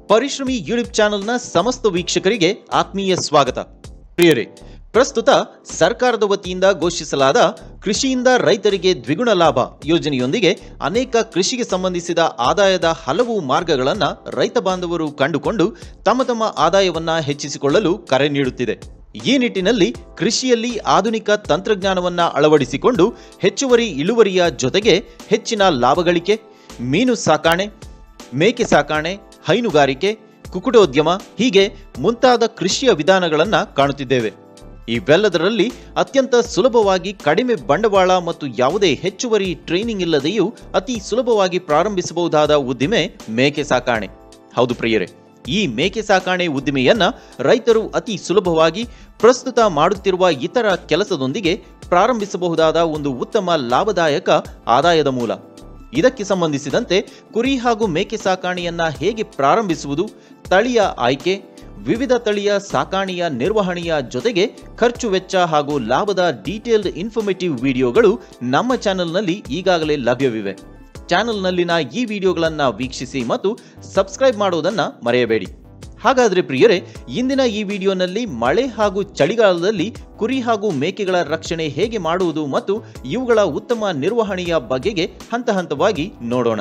ಪರಿಶ್ರಮಿ YouTube ಚಾನೆಲ್ನ ಸಮಸ್ತ ವೀಕ್ಷಕರಿಗೆ ಆತ್ಮೀಯ ಸ್ವಾಗತ ಪ್ರಿಯರೇ ಪ್ರಸ್ತುತ ಸರ್ಕಾರದ ವತಿಯಿಂದ ಘೋಷಿಸಲಾದ ಕೃಷಿಯಿಂದ ರೈತರಿಗೆ ದ್ವಿಗುಣ ಲಾಭ ಯೋಜನೆಯೊಂದಿಗೆ ಅನೇಕ ಕೃಷಿಗೆ ಸಂಬಂಧಿಸಿದ ಆದಾಯದ ಹಲವು ಮಾರ್ಗಗಳನ್ನು ರೈತ ಬಾಂಧವರು ಕಂಡುಕೊಂಡು ತಮ್ಮ ತಮ್ಮ ಆದಾಯವನ್ನ ಹೆಚ್ಚಿಸಿಕೊಳ್ಳಲು ಕರೆ ನೀಡುತ್ತಿದೆ ಈ ನಿಟ್ಟಿನಲ್ಲಿ ಕೃಷಿಯಲ್ಲಿ ಆಧುನಿಕ ತಂತ್ರಜ್ಞಾನವನ್ನ ಅಳವಡಿಸಿಕೊಂಡು ಹೆಚ್ಚುವರಿ ಇಳುವರಿಯ ಜೊತೆಗೆ ಹೆಚ್ಚಿನ ಲಾಭ ಗಳಿಕೆ ಮೀನು ಸಾಕಾಣೆ ಮೇಕೆ ಸಾಕಾಣೆ ಹೈನುಗಾರಿಕೆ ಕುಕ್ಕುಟೋದ್ಯಮ ಹೀಗೆ ಮುಂತಾದ ಕೃಷಿಯ ವಿಧಾನಗಳನ್ನು ಕಾಣುತ್ತಿದ್ದೇವೆ ಇವೆಲ್ಲದರಲ್ಲಿ ಅತ್ಯಂತ ಸುಲಭವಾಗಿ ಕಡಿಮೆ ಬಂಡವಾಳ ಮತ್ತು ಯಾವುದೇ ಹೆಚ್ಚುವರಿ ಟ್ರೈನಿಂಗ್ ಇಲ್ಲದೆಯೂ ಅತಿ ಸುಲಭವಾಗಿ ಪ್ರಾರಂಭಿಸಬಹುದಾದ ಉದ್ದಿಮೆ ಮೇಕೆ ಸಾಕಾಣೆ ಹೌದು ಪ್ರಿಯರೇ ಈ ಮೇಕೆ ಸಾಕಾಣೆ ಉದ್ದಿಮೆಯನ್ನ ರೈತರು ಅತಿ ಸುಲಭವಾಗಿ ಪ್ರಸ್ತುತ ಮಾಡುತ್ತಿರುವ ಇತರ ಕೆಲಸದೊಂದಿಗೆ ಪ್ರಾರಂಭಿಸಬಹುದಾದ ಒಂದು ಉತ್ತಮ ಲಾಭದಾಯಕ ಆದಾಯದ ಮೂಲ ಇದಕ್ಕೆ ಸಂಬಂಧಿಸಿದಂತೆ ಕುರಿ ಹಾಗೂ ಮೇಕೆ ಸಾಕಾಣೆಯನ್ನ ಹೇಗೆ ಪ್ರಾರಂಭಿಸುವುದು ತಳಿಯ ಆಯ್ಕೆ ವಿವಿಧ ತಳಿಯ ಸಾಕಾಣೆಯ ನಿರ್ವಹಣೆಯ ಜೊತೆಗೆ ಖರ್ಚು ವೆಚ್ಚ ಹಾಗೂ ಲಾಭದ ಡೀಟೇಲ್ಡ್ ಇನ್ಫಾರ್ಮೇಟಿವ್ ವಿಡಿಯೋಗಳು ನಮ್ಮ ಚಾನೆಲ್ನಲ್ಲಿ ಈಗಾಗಲೇ ಲಭ್ಯವಿವೆ ಚಾನೆಲ್ನಲ್ಲಿನ ಈ ವಿಡಿಯೋಗಳನ್ನು ವೀಕ್ಷಿಸಿ ಮತ್ತು ಸಬ್ಸ್ಕ್ರೈಬ್ ಮಾಡೋದನ್ನ ಮರೆಯಬೇಡಿ ಹಾಗಾದ್ರೆ ಪ್ರಿಯರೇ ಇಂದಿನ ಈ ವಿಡಿಯೋನಲ್ಲಿ ಮಳೆ ಹಾಗೂ ಚಳಿಗಾಲದಲ್ಲಿ ಕುರಿ ಹಾಗೂ ಮೇಕೆಗಳ ರಕ್ಷಣೆ ಹೇಗೆ ಮಾಡುವುದು ಮತ್ತು ಇವುಗಳ ಉತ್ತಮ ನಿರ್ವಹಣೆಯ ಬಗೆಗೆ ಹಂತ ಹಂತವಾಗಿ ನೋಡೋಣ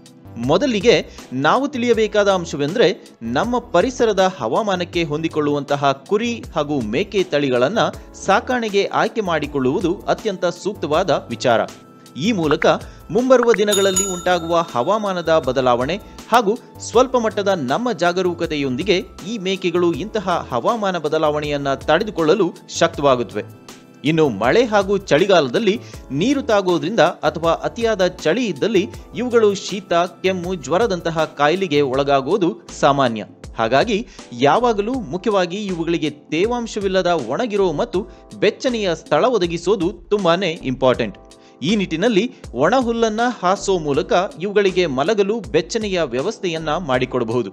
ಮೊದಲಿಗೆ ನಾವು ತಿಳಿಯಬೇಕಾದ ಅಂಶವೆಂದರೆ ನಮ್ಮ ಪರಿಸರದ ಹವಾಮಾನಕ್ಕೆ ಹೊಂದಿಕೊಳ್ಳುವಂತಹ ಕುರಿ ಹಾಗೂ ಮೇಕೆ ತಳಿಗಳನ್ನು ಸಾಕಾಣೆಗೆ ಆಯ್ಕೆ ಮಾಡಿಕೊಳ್ಳುವುದು ಅತ್ಯಂತ ಸೂಕ್ತವಾದ ವಿಚಾರ ಈ ಮೂಲಕ ಮುಂಬರುವ ದಿನಗಳಲ್ಲಿ ಉಂಟಾಗುವ ಹವಾಮಾನದ ಬದಲಾವಣೆ ಹಾಗೂ ಸ್ವಲ್ಪ ಮಟ್ಟದ ನಮ್ಮ ಜಾಗರೂಕತೆಯೊಂದಿಗೆ ಈ ಮೇಕೆಗಳು ಇಂತಹ ಹವಾಮಾನ ಬದಲಾವಣೆಯನ್ನ ತಡೆದುಕೊಳ್ಳಲು ಶಕ್ತವಾಗುತ್ತವೆ ಇನ್ನು ಮಳೆ ಹಾಗೂ ಚಳಿಗಾಲದಲ್ಲಿ ನೀರು ತಾಗೋದ್ರಿಂದ ಅಥವಾ ಅತಿಯಾದ ಚಳಿ ಇದ್ದಲ್ಲಿ ಇವುಗಳು ಶೀತ ಕೆಮ್ಮು ಜ್ವರದಂತಹ ಕಾಯಿಲೆಗೆ ಒಳಗಾಗುವುದು ಸಾಮಾನ್ಯ ಹಾಗಾಗಿ ಯಾವಾಗಲೂ ಮುಖ್ಯವಾಗಿ ಇವುಗಳಿಗೆ ತೇವಾಂಶವಿಲ್ಲದ ಒಣಗಿರೋ ಮತ್ತು ಬೆಚ್ಚನೆಯ ಸ್ಥಳ ಒದಗಿಸೋದು ತುಂಬಾನೇ ಇಂಪಾರ್ಟೆಂಟ್ ಈ ನಿಟ್ಟಿನಲ್ಲಿ ಒಣ ಹುಲ್ಲನ್ನ ಹಾಸೋ ಮೂಲಕ ಇವುಗಳಿಗೆ ಮಲಗಲು ಬೆಚ್ಚನೆಯ ವ್ಯವಸ್ಥೆಯನ್ನ ಮಾಡಿಕೊಡಬಹುದು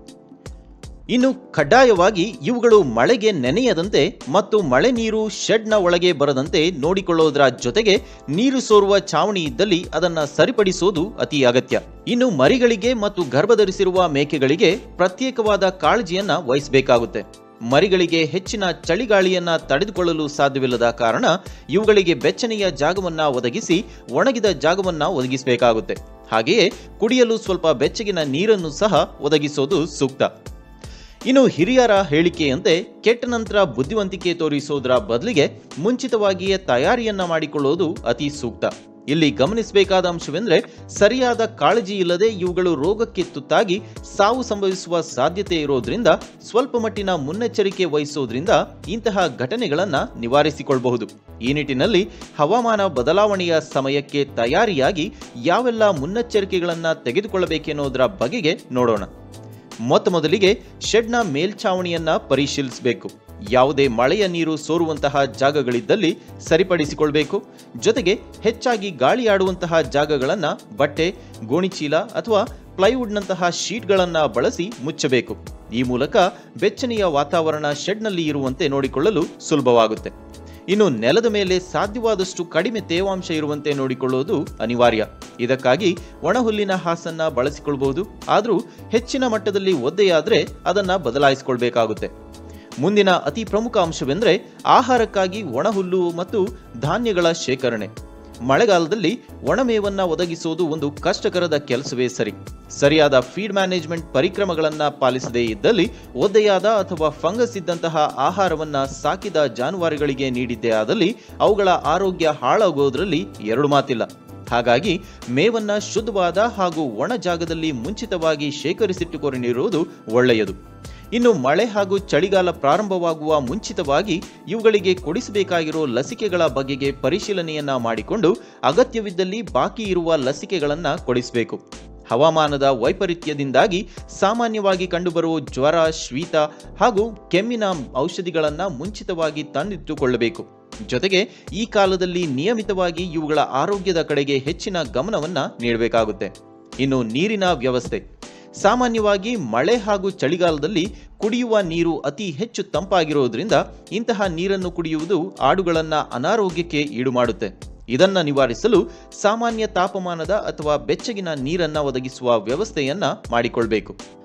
ಇನ್ನು ಕಡ್ಡಾಯವಾಗಿ ಇವುಗಳು ಮಳೆಗೆ ನೆನೆಯದಂತೆ ಮತ್ತು ಮಳೆ ನೀರು ಶೆಡ್ನ ಒಳಗೆ ಬರದಂತೆ ನೋಡಿಕೊಳ್ಳೋದರ ಜೊತೆಗೆ ನೀರು ಸೋರುವ ಛಾವಣಿ ಇದ್ದಲ್ಲಿ ಅದನ್ನ ಸರಿಪಡಿಸೋದು ಅತಿ ಅಗತ್ಯ ಇನ್ನು ಮರಿಗಳಿಗೆ ಮತ್ತು ಗರ್ಭಧರಿಸಿರುವ ಮೇಕೆಗಳಿಗೆ ಪ್ರತ್ಯೇಕವಾದ ಕಾಳಜಿಯನ್ನ ವಹಿಸಬೇಕಾಗುತ್ತೆ ಮರಿಗಳಿಗೆ ಹೆಚ್ಚಿನ ಚಳಿಗಾಳಿಯನ್ನ ತಡೆದುಕೊಳ್ಳಲು ಸಾಧ್ಯವಿಲ್ಲದ ಕಾರಣ ಇವುಗಳಿಗೆ ಬೆಚ್ಚನೆಯ ಜಾಗವನ್ನ ಒದಗಿಸಿ ಒಣಗಿದ ಜಾಗವನ್ನ ಒದಗಿಸಬೇಕಾಗುತ್ತೆ ಹಾಗೆಯೇ ಕುಡಿಯಲು ಸ್ವಲ್ಪ ಬೆಚ್ಚಗಿನ ನೀರನ್ನು ಸಹ ಒದಗಿಸೋದು ಸೂಕ್ತ ಇನ್ನು ಹಿರಿಯರ ಹೇಳಿಕೆಯಂತೆ ಕೆಟ್ಟ ನಂತರ ಬುದ್ಧಿವಂತಿಕೆ ತೋರಿಸೋದರ ಬದಲಿಗೆ ಮುಂಚಿತವಾಗಿಯೇ ತಯಾರಿಯನ್ನ ಮಾಡಿಕೊಳ್ಳುವುದು ಅತಿ ಸೂಕ್ತ ಇಲ್ಲಿ ಗಮನಿಸಬೇಕಾದ ಅಂಶವೆಂದರೆ ಸರಿಯಾದ ಕಾಳಜಿ ಇಲ್ಲದೆ ಇವುಗಳು ರೋಗಕ್ಕೆ ತುತ್ತಾಗಿ ಸಾವು ಸಂಭವಿಸುವ ಸಾಧ್ಯತೆ ಇರೋದ್ರಿಂದ ಸ್ವಲ್ಪ ಮಟ್ಟಿನ ಮುನ್ನೆಚ್ಚರಿಕೆ ವಹಿಸೋದ್ರಿಂದ ಇಂತಹ ಘಟನೆಗಳನ್ನು ನಿವಾರಿಸಿಕೊಳ್ಳಬಹುದು ಈ ನಿಟ್ಟಿನಲ್ಲಿ ಹವಾಮಾನ ಬದಲಾವಣೆಯ ಸಮಯಕ್ಕೆ ತಯಾರಿಯಾಗಿ ಯಾವೆಲ್ಲ ಮುನ್ನೆಚ್ಚರಿಕೆಗಳನ್ನು ತೆಗೆದುಕೊಳ್ಳಬೇಕೆನ್ನೋದರ ಬಗೆಗೆ ನೋಡೋಣ ಮೊತ್ತ ಮೊದಲಿಗೆ ಶೆಡ್ನ ಮೇಲ್ಛಾವಣಿಯನ್ನ ಪರಿಶೀಲಿಸಬೇಕು ಯಾವುದೇ ಮಳೆಯ ನೀರು ಸೋರುವಂತಹ ಜಾಗಗಳಿದ್ದಲ್ಲಿ ಸರಿಪಡಿಸಿಕೊಳ್ಬೇಕು ಜೊತೆಗೆ ಹೆಚ್ಚಾಗಿ ಗಾಳಿಯಾಡುವಂತಹ ಜಾಗಗಳನ್ನು ಬಟ್ಟೆ ಗೋಣಿಚೀಲ ಅಥವಾ ಪ್ಲೈವುಡ್ನಂತಹ ಶೀಟ್ಗಳನ್ನು ಬಳಸಿ ಮುಚ್ಚಬೇಕು ಈ ಮೂಲಕ ಬೆಚ್ಚನೆಯ ವಾತಾವರಣ ಶೆಡ್ನಲ್ಲಿ ಇರುವಂತೆ ನೋಡಿಕೊಳ್ಳಲು ಸುಲಭವಾಗುತ್ತೆ ಇನ್ನು ನೆಲದ ಮೇಲೆ ಸಾಧ್ಯವಾದಷ್ಟು ಕಡಿಮೆ ತೇವಾಂಶ ಇರುವಂತೆ ನೋಡಿಕೊಳ್ಳುವುದು ಅನಿವಾರ್ಯ ಇದಕ್ಕಾಗಿ ಒಣಹುಲ್ಲಿನ ಹಾಸನ್ನ ಬಳಸಿಕೊಳ್ಳಬಹುದು ಆದರೂ ಹೆಚ್ಚಿನ ಮಟ್ಟದಲ್ಲಿ ಒದ್ದೆಯಾದರೆ ಅದನ್ನ ಬದಲಾಯಿಸಿಕೊಳ್ಬೇಕಾಗುತ್ತೆ ಮುಂದಿನ ಅತಿ ಪ್ರಮುಖ ಅಂಶವೆಂದರೆ ಆಹಾರಕ್ಕಾಗಿ ಒಣಹುಲ್ಲು ಮತ್ತು ಧಾನ್ಯಗಳ ಶೇಖರಣೆ ಮಳೆಗಾಲದಲ್ಲಿ ಒಣಮೇವನ್ನ ಒದಗಿಸುವುದು ಒಂದು ಕಷ್ಟಕರದ ಕೆಲಸವೇ ಸರಿ ಸರಿಯಾದ ಫೀಡ್ ಮ್ಯಾನೇಜ್ಮೆಂಟ್ ಪರಿಕ್ರಮಗಳನ್ನ ಪಾಲಿಸದೇ ಇದ್ದಲ್ಲಿ ಒದ್ದೆಯಾದ ಅಥವಾ ಫಂಗಸ್ ಇದ್ದಂತಹ ಆಹಾರವನ್ನ ಸಾಕಿದ ಜಾನುವಾರುಗಳಿಗೆ ನೀಡಿದ್ದೇ ಆದಲ್ಲಿ ಅವುಗಳ ಆರೋಗ್ಯ ಹಾಳಾಗೋದ್ರಲ್ಲಿ ಎರಡು ಮಾತಿಲ್ಲ ಹಾಗಾಗಿ ಮೇವನ್ನ ಶುದ್ಧವಾದ ಹಾಗೂ ಒಣ ಜಾಗದಲ್ಲಿ ಮುಂಚಿತವಾಗಿ ಶೇಖರಿಸಿಟ್ಟುಕೊಂಡಿರುವುದು ಒಳ್ಳೆಯದು ಇನ್ನು ಮಳೆ ಹಾಗೂ ಚಳಿಗಾಲ ಪ್ರಾರಂಭವಾಗುವ ಮುಂಚಿತವಾಗಿ ಇವುಗಳಿಗೆ ಕೊಡಿಸಬೇಕಾಗಿರೋ ಲಸಿಕೆಗಳ ಬಗೆಗೆ ಪರಿಶೀಲನೆಯನ್ನ ಮಾಡಿಕೊಂಡು ಅಗತ್ಯವಿದ್ದಲ್ಲಿ ಬಾಕಿ ಇರುವ ಲಸಿಕೆಗಳನ್ನ ಕೊಡಿಸಬೇಕು ಹವಾಮಾನದ ವೈಪರೀತ್ಯದಿಂದಾಗಿ ಸಾಮಾನ್ಯವಾಗಿ ಕಂಡುಬರುವ ಜ್ವರ ಶೀತ ಹಾಗೂ ಕೆಮ್ಮಿನ ಔಷಧಿಗಳನ್ನ ಮುಂಚಿತವಾಗಿ ತಂದಿಟ್ಟುಕೊಳ್ಳಬೇಕು ಜೊತೆಗೆ ಈ ಕಾಲದಲ್ಲಿ ನಿಯಮಿತವಾಗಿ ಇವುಗಳ ಆರೋಗ್ಯದ ಕಡೆಗೆ ಹೆಚ್ಚಿನ ಗಮನವನ್ನ ನೀಡಬೇಕಾಗುತ್ತೆ ಇನ್ನು ನೀರಿನ ವ್ಯವಸ್ಥೆ ಸಾಮಾನ್ಯವಾಗಿ ಮಳೆ ಹಾಗೂ ಚಳಿಗಾಲದಲ್ಲಿ ಕುಡಿಯುವ ನೀರು ಅತಿ ಹೆಚ್ಚು ತಂಪಾಗಿರೋದ್ರಿಂದ ಇಂತಹ ನೀರನ್ನು ಕುಡಿಯುವುದು ಆಡುಗಳನ್ನ ಅನಾರೋಗ್ಯಕ್ಕೆ ಈಡು ಮಾಡುತ್ತೆ ಇದನ್ನ ನಿವಾರಿಸಲು ಸಾಮಾನ್ಯ ತಾಪಮಾನದ ಅಥವಾ ಬೆಚ್ಚಗಿನ ನೀರನ್ನ ಒದಗಿಸುವ ವ್ಯವಸ್ಥೆಯನ್ನ ಮಾಡಿಕೊಳ್ಬೇಕು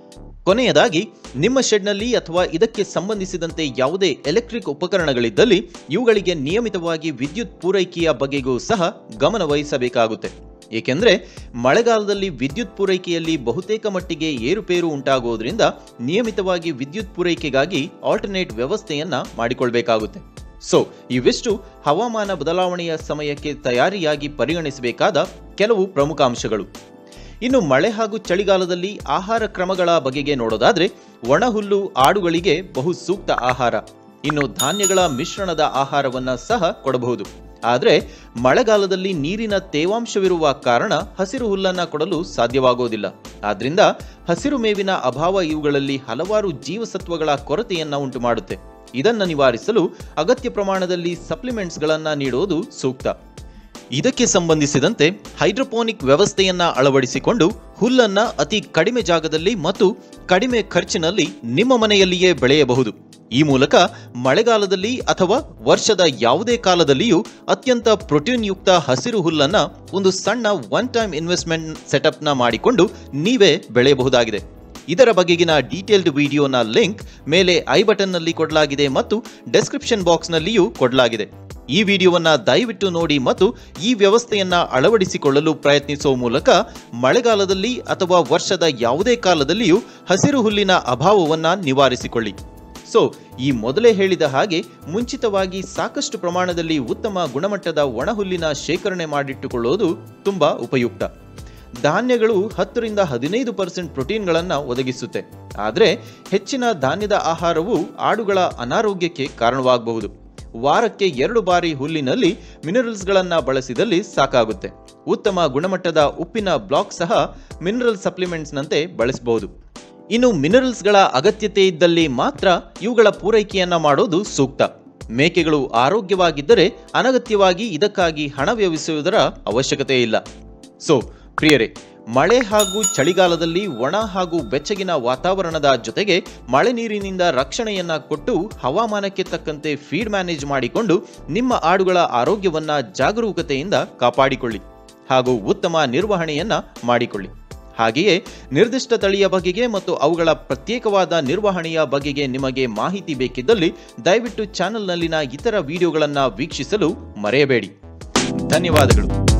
ಕೊನೆಯದಾಗಿ ನಿಮ್ಮ ಶೆಡ್ನಲ್ಲಿ ಅಥವಾ ಇದಕ್ಕೆ ಸಂಬಂಧಿಸಿದಂತೆ ಯಾವುದೇ ಎಲೆಕ್ಟ್ರಿಕ್ ಉಪಕರಣಗಳಿದ್ದಲ್ಲಿ ಇವುಗಳಿಗೆ ನಿಯಮಿತವಾಗಿ ವಿದ್ಯುತ್ ಪೂರೈಕೆಯ ಬಗೆಗೂ ಸಹ ಗಮನ ವಹಿಸಬೇಕಾಗುತ್ತೆ ಏಕೆಂದರೆ ಮಳೆಗಾಲದಲ್ಲಿ ವಿದ್ಯುತ್ ಪೂರೈಕೆಯಲ್ಲಿ ಬಹುತೇಕ ಮಟ್ಟಿಗೆ ಏರುಪೇರು ಉಂಟಾಗುವುದರಿಂದ ನಿಯಮಿತವಾಗಿ ವಿದ್ಯುತ್ ಪೂರೈಕೆಗಾಗಿ ಆಲ್ಟರ್ನೇಟ್ ವ್ಯವಸ್ಥೆಯನ್ನ ಮಾಡಿಕೊಳ್ಬೇಕಾಗುತ್ತೆ ಸೊ ಇವಿಷ್ಟು ಹವಾಮಾನ ಬದಲಾವಣೆಯ ಸಮಯಕ್ಕೆ ತಯಾರಿಯಾಗಿ ಪರಿಗಣಿಸಬೇಕಾದ ಕೆಲವು ಪ್ರಮುಖ ಅಂಶಗಳು ಇನ್ನು ಮಳೆ ಹಾಗೂ ಚಳಿಗಾಲದಲ್ಲಿ ಆಹಾರ ಕ್ರಮಗಳ ಬಗೆಗೆ ನೋಡೋದಾದ್ರೆ ಒಣಹುಲ್ಲು ಆಡುಗಳಿಗೆ ಬಹು ಸೂಕ್ತ ಆಹಾರ ಇನ್ನು ಧಾನ್ಯಗಳ ಮಿಶ್ರಣದ ಆಹಾರವನ್ನ ಸಹ ಕೊಡಬಹುದು ಆದರೆ ಮಳೆಗಾಲದಲ್ಲಿ ನೀರಿನ ತೇವಾಂಶವಿರುವ ಕಾರಣ ಹಸಿರು ಹುಲ್ಲನ್ನ ಕೊಡಲು ಸಾಧ್ಯವಾಗುವುದಿಲ್ಲ ಆದ್ರಿಂದ ಹಸಿರು ಮೇವಿನ ಅಭಾವ ಇವುಗಳಲ್ಲಿ ಹಲವಾರು ಜೀವಸತ್ವಗಳ ಕೊರತೆಯನ್ನ ಉಂಟು ಮಾಡುತ್ತೆ ಇದನ್ನ ನಿವಾರಿಸಲು ಅಗತ್ಯ ಪ್ರಮಾಣದಲ್ಲಿ ಸಪ್ಲಿಮೆಂಟ್ಸ್ಗಳನ್ನ ನೀಡುವುದು ಸೂಕ್ತ ಇದಕ್ಕೆ ಸಂಬಂಧಿಸಿದಂತೆ ಹೈಡ್ರೋಪೋನಿಕ್ ವ್ಯವಸ್ಥೆಯನ್ನ ಅಳವಡಿಸಿಕೊಂಡು ಹುಲ್ಲನ್ನ ಅತಿ ಕಡಿಮೆ ಜಾಗದಲ್ಲಿ ಮತ್ತು ಕಡಿಮೆ ಖರ್ಚಿನಲ್ಲಿ ನಿಮ್ಮ ಮನೆಯಲ್ಲಿಯೇ ಬೆಳೆಯಬಹುದು ಈ ಮೂಲಕ ಮಳೆಗಾಲದಲ್ಲಿ ಅಥವಾ ವರ್ಷದ ಯಾವುದೇ ಕಾಲದಲ್ಲಿಯೂ ಅತ್ಯಂತ ಪ್ರೋಟೀನ್ ಯುಕ್ತ ಹಸಿರು ಹುಲ್ಲನ್ನ ಒಂದು ಸಣ್ಣ ಒನ್ ಟೈಮ್ ಇನ್ವೆಸ್ಟ್ಮೆಂಟ್ ಸೆಟಪ್ನ ಮಾಡಿಕೊಂಡು ನೀವೇ ಬೆಳೆಯಬಹುದಾಗಿದೆ ಇದರ ಬಗೆಗಿನ ಡೀಟೇಲ್ಡ್ ವಿಡಿಯೋನ ಲಿಂಕ್ ಮೇಲೆ ಐ ಬಟನ್ನಲ್ಲಿ ಕೊಡಲಾಗಿದೆ ಮತ್ತು ಡೆಸ್ಕ್ರಿಪ್ಷನ್ ಬಾಕ್ಸ್ನಲ್ಲಿಯೂ ಕೊಡಲಾಗಿದೆ ಈ ವಿಡಿಯೋವನ್ನ ದಯವಿಟ್ಟು ನೋಡಿ ಮತ್ತು ಈ ವ್ಯವಸ್ಥೆಯನ್ನ ಅಳವಡಿಸಿಕೊಳ್ಳಲು ಪ್ರಯತ್ನಿಸುವ ಮೂಲಕ ಮಳೆಗಾಲದಲ್ಲಿ ಅಥವಾ ವರ್ಷದ ಯಾವುದೇ ಕಾಲದಲ್ಲಿಯೂ ಹಸಿರು ಹುಲ್ಲಿನ ಅಭಾವವನ್ನ ನಿವಾರಿಸಿಕೊಳ್ಳಿ ಸೊ ಈ ಮೊದಲೇ ಹೇಳಿದ ಹಾಗೆ ಮುಂಚಿತವಾಗಿ ಸಾಕಷ್ಟು ಪ್ರಮಾಣದಲ್ಲಿ ಉತ್ತಮ ಗುಣಮಟ್ಟದ ಒಣಹುಲ್ಲಿನ ಶೇಖರಣೆ ಮಾಡಿಟ್ಟುಕೊಳ್ಳುವುದು ತುಂಬಾ ಉಪಯುಕ್ತ ಧಾನ್ಯಗಳು ಹತ್ತರಿಂದ ಹದಿನೈದು ಪರ್ಸೆಂಟ್ ಪ್ರೋಟೀನ್ಗಳನ್ನು ಒದಗಿಸುತ್ತೆ ಆದರೆ ಹೆಚ್ಚಿನ ಧಾನ್ಯದ ಆಹಾರವು ಆಡುಗಳ ಅನಾರೋಗ್ಯಕ್ಕೆ ಕಾರಣವಾಗಬಹುದು ವಾರಕ್ಕೆ ಎರಡು ಬಾರಿ ಹುಲ್ಲಿನಲ್ಲಿ ಮಿನರಲ್ಸ್ಗಳನ್ನು ಬಳಸಿದಲ್ಲಿ ಸಾಕಾಗುತ್ತೆ ಉತ್ತಮ ಗುಣಮಟ್ಟದ ಉಪ್ಪಿನ ಬ್ಲಾಕ್ ಸಹ ಮಿನರಲ್ ಸಪ್ಲಿಮೆಂಟ್ಸ್ನಂತೆ ಬಳಸಬಹುದು ಇನ್ನು ಮಿನರಲ್ಸ್ಗಳ ಅಗತ್ಯತೆ ಇದ್ದಲ್ಲಿ ಮಾತ್ರ ಇವುಗಳ ಪೂರೈಕೆಯನ್ನ ಮಾಡೋದು ಸೂಕ್ತ ಮೇಕೆಗಳು ಆರೋಗ್ಯವಾಗಿದ್ದರೆ ಅನಗತ್ಯವಾಗಿ ಇದಕ್ಕಾಗಿ ಹಣ ವ್ಯಯಿಸುವುದರ ಅವಶ್ಯಕತೆ ಇಲ್ಲ ಸೊ ಪ್ರಿಯರೇ ಮಳೆ ಹಾಗೂ ಚಳಿಗಾಲದಲ್ಲಿ ಒಣ ಹಾಗೂ ಬೆಚ್ಚಗಿನ ವಾತಾವರಣದ ಜೊತೆಗೆ ಮಳೆ ನೀರಿನಿಂದ ರಕ್ಷಣೆಯನ್ನ ಕೊಟ್ಟು ಹವಾಮಾನಕ್ಕೆ ತಕ್ಕಂತೆ ಫೀಡ್ ಮ್ಯಾನೇಜ್ ಮಾಡಿಕೊಂಡು ನಿಮ್ಮ ಆಡುಗಳ ಆರೋಗ್ಯವನ್ನ ಜಾಗರೂಕತೆಯಿಂದ ಕಾಪಾಡಿಕೊಳ್ಳಿ ಹಾಗೂ ಉತ್ತಮ ನಿರ್ವಹಣೆಯನ್ನ ಮಾಡಿಕೊಳ್ಳಿ ಹಾಗೆಯೇ ನಿರ್ದಿಷ್ಟ ತಳಿಯ ಬಗೆಗೆ ಮತ್ತು ಅವುಗಳ ಪ್ರತ್ಯೇಕವಾದ ನಿರ್ವಹಣೆಯ ಬಗೆಗೆ ನಿಮಗೆ ಮಾಹಿತಿ ಬೇಕಿದ್ದಲ್ಲಿ ದಯವಿಟ್ಟು ಚಾನೆಲ್ನಲ್ಲಿನ ಇತರ ವಿಡಿಯೋಗಳನ್ನು ವೀಕ್ಷಿಸಲು ಮರೆಯಬೇಡಿ ಧನ್ಯವಾದಗಳು